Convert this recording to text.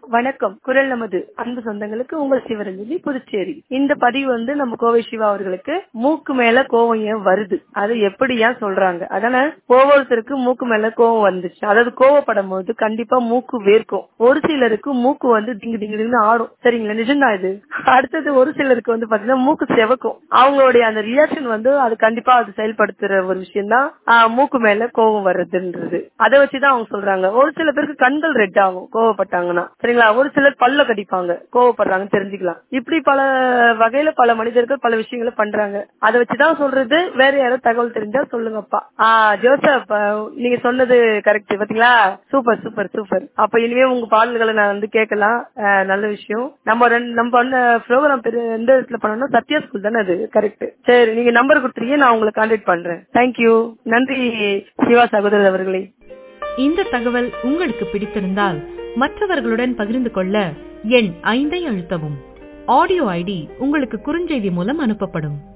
வணக்கம் குரல் நமது அன்பு சொந்தங்களுக்கு உங்கள் சிவரஞ்சலி புதுச்சேரி இந்த பதிவு வந்து நம்ம கோவை சிவா அவர்களுக்கு மூக்கு மேல கோவம் ஏன் வருது அது எப்படி ஏன் சொல்றாங்க அதான ஒவ்வொருத்தருக்கு மூக்கு மேல கோவம் வந்துச்சு அதாவது கோவப்படும் போது கண்டிப்பா மூக்கு வேர்க்கும் ஒரு சிலருக்கு மூக்கு வந்து திங்கு திங்கு திங்குன்னு ஆடும் சரிங்களா நிஜம்தான் இது அடுத்தது ஒரு சிலருக்கு வந்து பாத்தீங்கன்னா மூக்கு செவக்கும் அவங்களுடைய அந்த ரியாக்ஷன் வந்து அது கண்டிப்பா அது செயல்படுத்துற ஒரு விஷயம் தான் மூக்கு மேல கோவம் வர்றதுன்றது அதை வச்சுதான் அவங்க சொல்றாங்க ஒரு சில பேருக்கு கண்கள் ரெட் ஆகும் கோவப்பட்டாங்கன்னா சரிங்களா ஒரு சிலர் பல்ல கடிப்பாங்க கோவப்படுறாங்க தெரிஞ்சுக்கலாம் இப்படி பல வகையில பல மனிதர்கள் பல விஷயங்களை பண்றாங்க அதை வச்சுதான் சொல்றது வேற யாராவது தகவல் தெரிஞ்சா சொல்லுங்கப்பா ஆஹ் ஜோசப் நீங்க சொன்னது கரெக்ட் பாத்தீங்களா சூப்பர் சூப்பர் சூப்பர் அப்ப இனிமே உங்க பாடல்களை நான் வந்து கேட்கலாம் நல்ல விஷயம் நம்ம ரெண்டு நம்ம பண்ண ப்ரோக்ராம் பேரு எந்த இடத்துல பண்ணோம்னா சத்யா ஸ்கூல் தானே அது கரெக்ட் சரி நீங்க நம்பர் கொடுத்துருக்கீங்க நான் உங்களை கான்டாக்ட் பண்றேன் தேங்க்யூ நன்றி சிவா சகோதரர் அவர்களே இந்த தகவல் உங்களுக்கு பிடித்திருந்தால் மற்றவர்களுடன் பகிர்ந்து கொள்ள எண் ஐந்தை அழுத்தவும் ஆடியோ ஐடி உங்களுக்கு குறுஞ்செய்தி மூலம் அனுப்பப்படும்